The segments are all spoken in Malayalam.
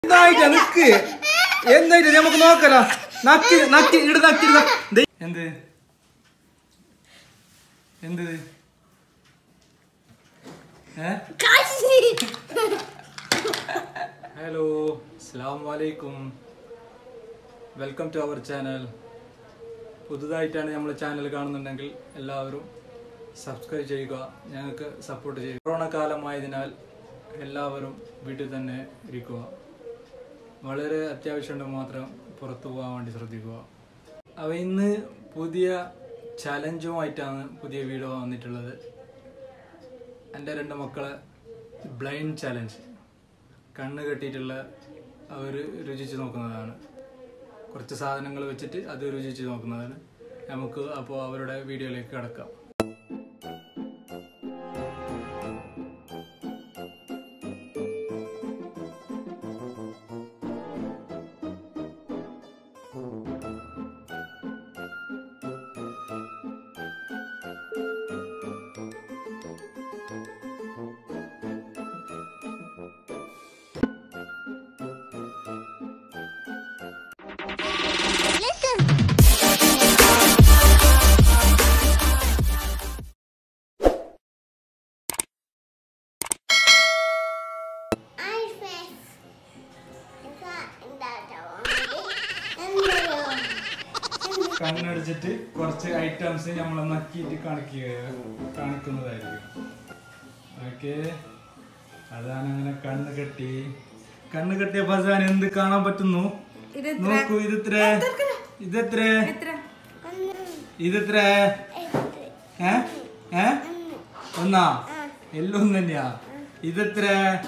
എന്തായിട്ടാ നിക്ക് എന്തായിട്ട് നമുക്ക് നോക്കലോ നക്കി നക്കി ഇട നക്കി ഇട. ദേ, എന്ത് എന്ത് ഏ ഹലോ അസ്സാം വലൈക്കും വെൽക്കം ടു അവർ ചാനൽ പുതുതായിട്ടാണ് നമ്മൾ ചാനൽ കാണുന്നുണ്ടെങ്കിൽ എല്ലാവരും സബ്സ്ക്രൈബ് ചെയ്യുക ഞങ്ങൾക്ക് സപ്പോർട്ട് ചെയ്യുക കൊറോണ കാലമായതിനാൽ എല്ലാവരും വീട്ടിൽ തന്നെ ഇരിക്കുക വളരെ അത്യാവശ്യമുണ്ടെങ്കിൽ മാത്രം പുറത്തു പോകാൻ വേണ്ടി ശ്രദ്ധിക്കുക അവ ഇന്ന് പുതിയ ചലഞ്ചുമായിട്ടാണ് പുതിയ വീഡിയോ വന്നിട്ടുള്ളത് എൻ്റെ രണ്ട് മക്കളെ ബ്ലൈൻഡ് ചലഞ്ച് കണ്ണ് കെട്ടിയിട്ടുള്ള അവർ രുചിച്ച് നോക്കുന്നതാണ് കുറച്ച് സാധനങ്ങൾ വെച്ചിട്ട് അത് രുചിച്ച് നോക്കുന്നതാണ് നമുക്ക് അപ്പോൾ അവരുടെ വീഡിയോയിലേക്ക് കിടക്കാം കണ്ണടിച്ചിട്ട് കുറച്ച് ഐറ്റംസ് നമ്മൾ നക്കിയിട്ട് കാണിക്കുക കാണിക്കുന്നതായിരിക്കും ഓക്കെ അതാണ് അങ്ങനെ കണ്ണ് കെട്ടി കണ്ണ് കെട്ടിയ ഫസാൻ എന്ത് കാണാൻ പറ്റുന്നു നോക്കൂ ഇതെത്ര ഇതെത്ര ഇതെത്ര ഏ ഏ ഒന്നാ എല്ലാം തന്നെയാ ഇതെത്ര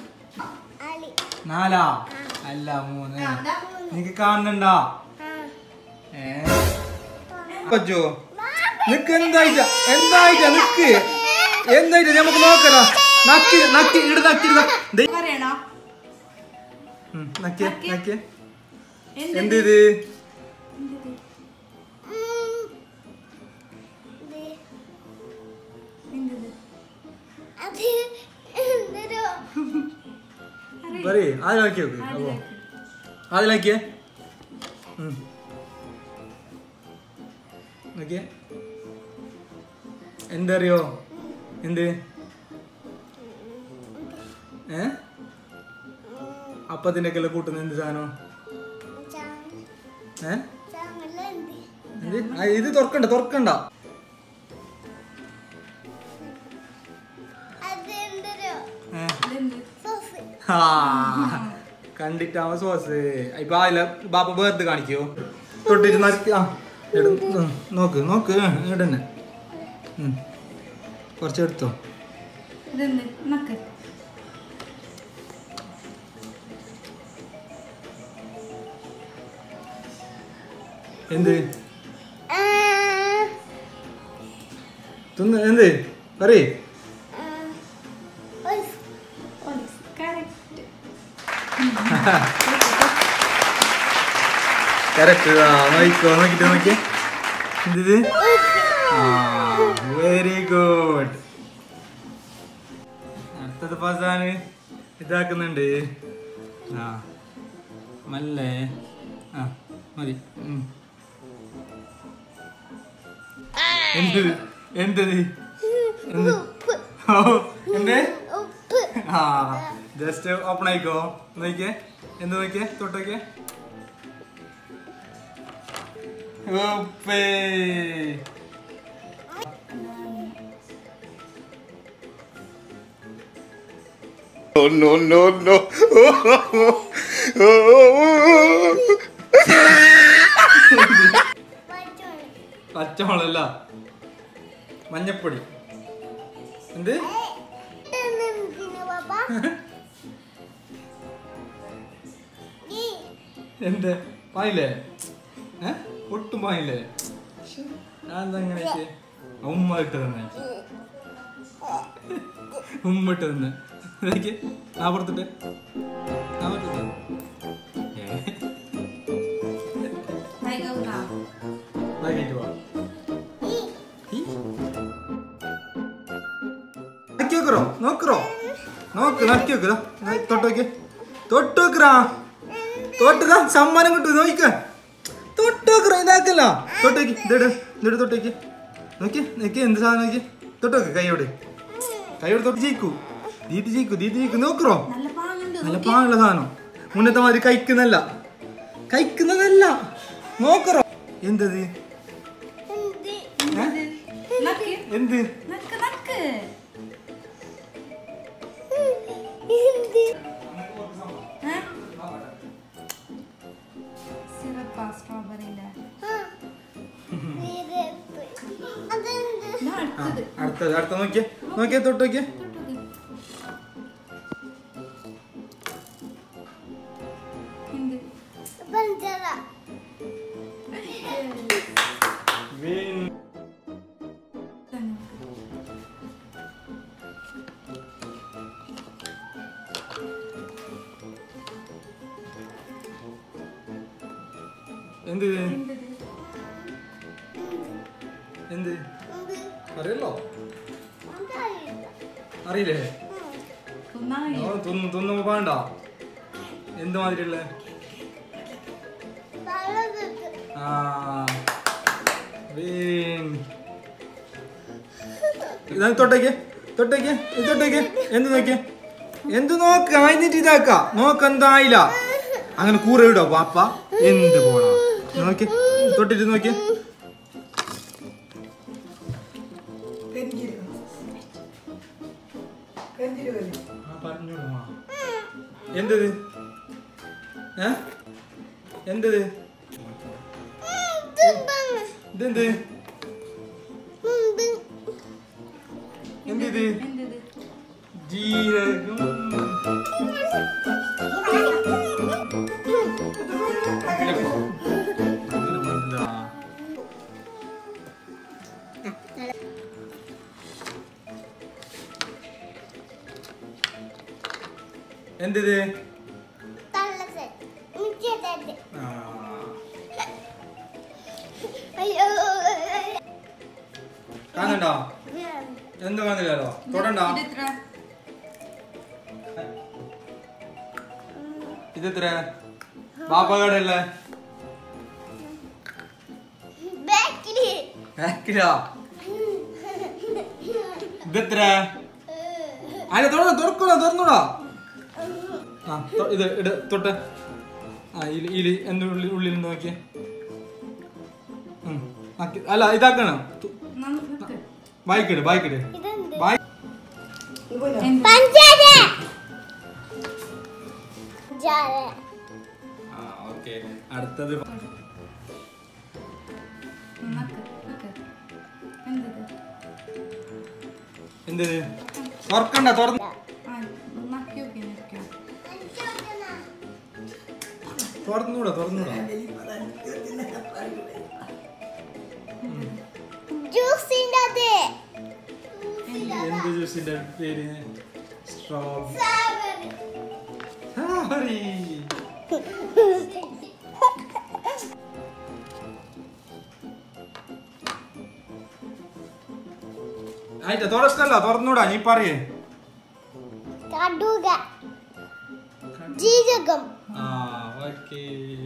നാലാ അല്ല മൂന്ന് നിനക്ക് കാണുന്നുണ്ടാ ഏ പറ്റോ നിക്ക് എന്തായിട്ടാ എന്തായിട്ടാ നിക്ക് എന്തായിട്ടാ നമുക്ക് നോക്കലോ നക്കി നക്കി ഇട നക്കി ഇട. ദേ. പറയണോ ഉം, നക്കിയേ നക്കിയേ എന്ത് ഇത് പറയേ അതിലാക്കി നോക്ക് അപ്പോ അതിലാക്കിയേ ഉം. നോക്കിയേ എന്തറിയോ എന്ത് ഏ അപ്പത്തിന്റെ ഒക്കെ കൂട്ടുന്ന എന്ത് സാധനം ഏ എന്ത് ആ, ഇത് തുറക്കണ്ട തുറക്കണ്ട ഏ ആ കണ്ടിട്ടാവുമ്പോ സോസ് ഇപ്പൊ അതില ബാപ്പ വേർത് കാണിക്കോ തൊട്ടിട്ട് നക്കി ആ എടു ഉം, നോക്ക് നോക്ക് ഇടന്നെ ഉം. കുറച്ച് എടുത്തോ ഇതെന്ത് നക്ക് എന്ത് തിന്ന് എന്ത് പറയേ കറക്റ്റ് കറക്റ്റ് ആ നോക്കിക്കോ നോക്കിട്ട് നോക്കിയേ എന്തിത് ആ വെരി ഗുഡ് അടുത്തത് പാസാന് ഇതാക്കുന്നുണ്ട് ആ മല്ലേ ആ മതി ഉം. എന്തത് എന്തത് എന്ത് ഓ എന്തേ ആ ജസ്റ്റ് ഓപ്പൺ ആയിക്കോ നോക്കിയേ എന്ത് നോക്കിയേ തൊട്ടോക്കിയേ ഉപ്പേ Oh no no no! പച്ചമുളകല്ല മഞ്ഞപ്പൊടി എന്ത് എന്ത് പായില്ലേ ഏ ഒട്ടും പായില്ലേ ഞാൻ എന്താ ഇങ്ങനെ വെച്ചേ? ഉമ്മ ഇട്ട് തന്നെ ഉമ്മ ഇട്ട് തന്നെ ഇതൊക്കെ ആ പുറത്തിട്ട് ആ പുറത്തിട്ട് ഏ വൈകിട്ട് പോവാം നക്കി വെക്കറോ നോക്കറോ നോക്ക് നക്കി വെക്കറോ തൊട്ട് നോക്കി തൊട്ട് വെക്കറാ തൊട്ടുക സമ്മാനം കിട്ടു നോക്ക തൊട്ടോക്കറ ഇതാക്കല്ല തൊട്ടേക്ക് ഇതെടു ഇതെടു തൊട്ടേക്ക് നോക്കി നോക്കി എന്ത് സാധനം നോക്കി തൊട്ടോക്ക് കൈയോട് കൈയോട് തൊട്ട് ജയിക്കൂ ദീതി ജയിക്കൂ ദീതി ജയിക്കൂ നോക്കറോ നല്ല പാങ്ങുണ്ട് നല്ല പാങ്ങുള്ള സാധനം മുന്നത്തെ മാതിരി കഴിക്കുന്നല്ല കഴിക്കുന്നതല്ല നോക്കറോ എന്തത് നക്ക് എന്ത് നക്ക് നക്ക് ഏ? സിറപ്പാ സ്ട്രോബെറിന്റെ ഇതാ ആ, അടുത്തത് അടുത്തത് അടുത്ത നോക്കിയേ നോക്കിയേ തൊട്ട് നോക്കിയേ തൊട്ടോക്ക്. എന്ത് തന്നെ. എന്ത് ഇത്? എന്തത്? എന്ത് അറിയല്ലോ അറിയില്ലേ തിന്നാൻ ഓ, തിന്നു തിന്നുമ്പോ വേണ്ട എന്ത് മാതിരിയുള്ള ആ വീൺ. ഇതാ തൊട്ടേക്ക് തൊട്ടേക്ക് ഇത് തൊട്ടേക്ക് എന്ത് നോക്കിയേ എന്ത് നോക്ക് ആയിന്നിട്ട് ഇതാക്ക നോക്ക് എന്തായില്ല അങ്ങനെ കൂറ ഇടോ പാപ്പ എന്ത് പോണോ നോക്കി തൊട്ടിട്ട് നോക്കിയേ ആ, പറഞ്ഞോളൂ, ആ. എന്തത് ഏ എന്തത് ഇതെന്ത് എന്തിത് എന്തത്? ജീരകം എന്താ? എന്തിത് ആ. കാണണ്ടോ എന്ത് കാണുന്നില്ലല്ലോ തൊടണ്ടോ ഇതെത്ര? ഇതെത്ര ബാപ്പകടല്ലേ ബാക്കിലാ ഇതെത്ര അതിനെ തുറന്നു തുറക്കൂടാ തുറന്നൂടാ ആ തൊ- ഇത് ഇട് തൊട്ട് ആ ഇല് ഇല് എന്ത് ഉള്ളിൽ ഉള്ളിൽ നിന്ന് നോക്കിയേ ഉം. ആക്കി- അല്ല ഇതാക്കണം തു- നന്ന് നിക്ക്. വായിക്കിട് വായിക്കിട് വായി എന്ത്? ആ ഓക്കെ അടുത്തത് നക്ക്, നക്ക്. എന്തത്? എന്ത് തുറക്കണ്ട തുറന്ന് ആ, നക്കി നോക്കി, നക്കിയോ. തുറന്നൂടാ തുറന്നൂടാ എന്ത് ജ്യൂസിന്റെ പേര് സ്ട്രോബെറി ആയിട്ടാ തുറക്കല്ല തുറന്നൂടാ നീ പറയേ കടുക ജീരകം ആ ഓക്കേ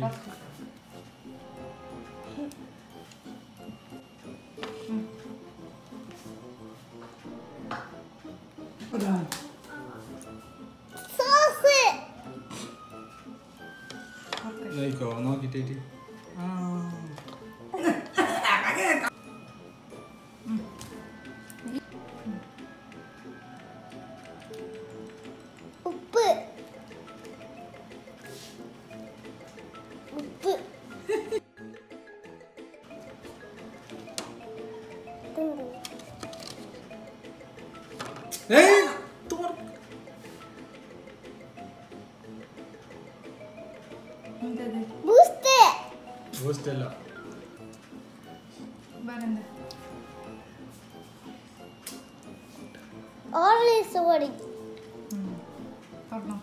സോസ് നോക്കോ നോക്കിട്ടേറ്റ് ആ ഉപ്പ് ഉപ്പ് ഏയ് തുറ എന്തത്? ബൂസ്റ്റ് ബൂസ്റ്റ് അല്ല വേറെന്താ? ഓറഞ്ച് പൊടി ഉം. തുറന്നോ.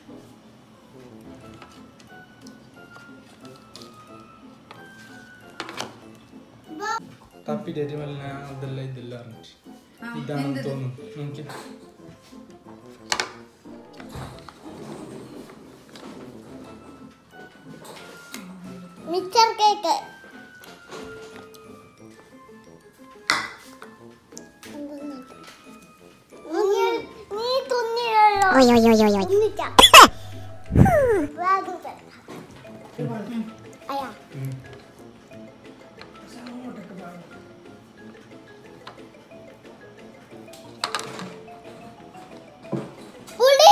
തപ്പിട്ടേറ്റ് മെല്ലെ അതല്ല ഇതല്ല അറിഞ്ഞിട്ട് ആ, ഇതാണെന്ന് എന്തത്? തോന്നുന്നു നോക്കി മിച്ചർ കേക്ക് നീ- നീ തുന്നിയല്ലോ തുന്നിച്ച വേഗം തരാം. അയ്യാ പുളി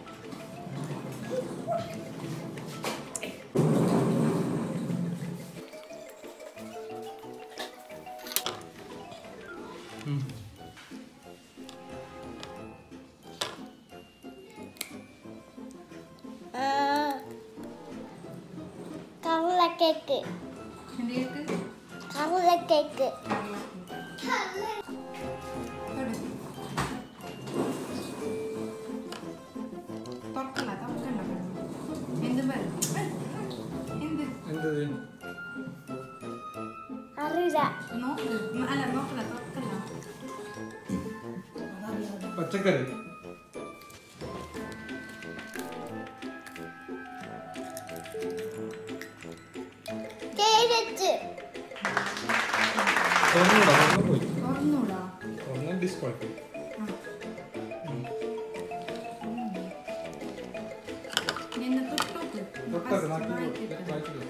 കറല കേക്ക് എന്ത് കേക്ക് കറല കേക്ക് തുറക്കല്ല തുറക്കണ്ട എന്ത് പറയും എന്ത് എന്തത് അറിയില്ല നോക്ക് അല്ല നോക്കല്ല തുറക്കല്ല പച്ചക്കറി കേരറ്റ് തുറന്നൂടാ തുറന്നു പോയി തുറന്നൂടാ തുറന്ന ഡിസ്ക്വാളിഫൈ എന്ന് തൊട്ടോക്ക് തൊട്ടൊക്കെ നാക്കി വായിക്കട്ടെ. വായിക്കില്ല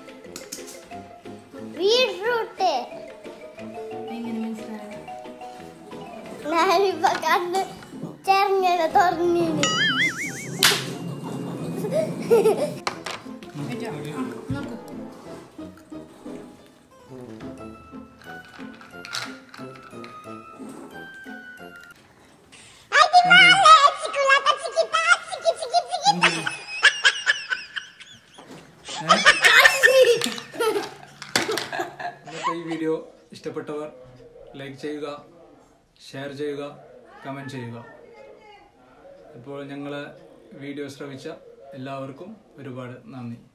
ബീട്രൂട്ട് എങ്ങനെ മനസ്സിലായത് ഞാനിപ്പോ കണ്ട് ചെറുങ്ങനെ തുറന്നിന് വെച്ചോ. ആ, നോക്ക് ഇന്നത്തെ ഈ വീഡിയോ ഇഷ്ടപ്പെട്ടവർ ലൈക്ക് ചെയ്യുക ഷെയർ ചെയ്യുക കമൻറ്റ് ചെയ്യുക ഇപ്പോൾ ഞങ്ങളെ വീഡിയോ ശ്രവിച്ച എല്ലാവർക്കും ഒരുപാട് നന്ദി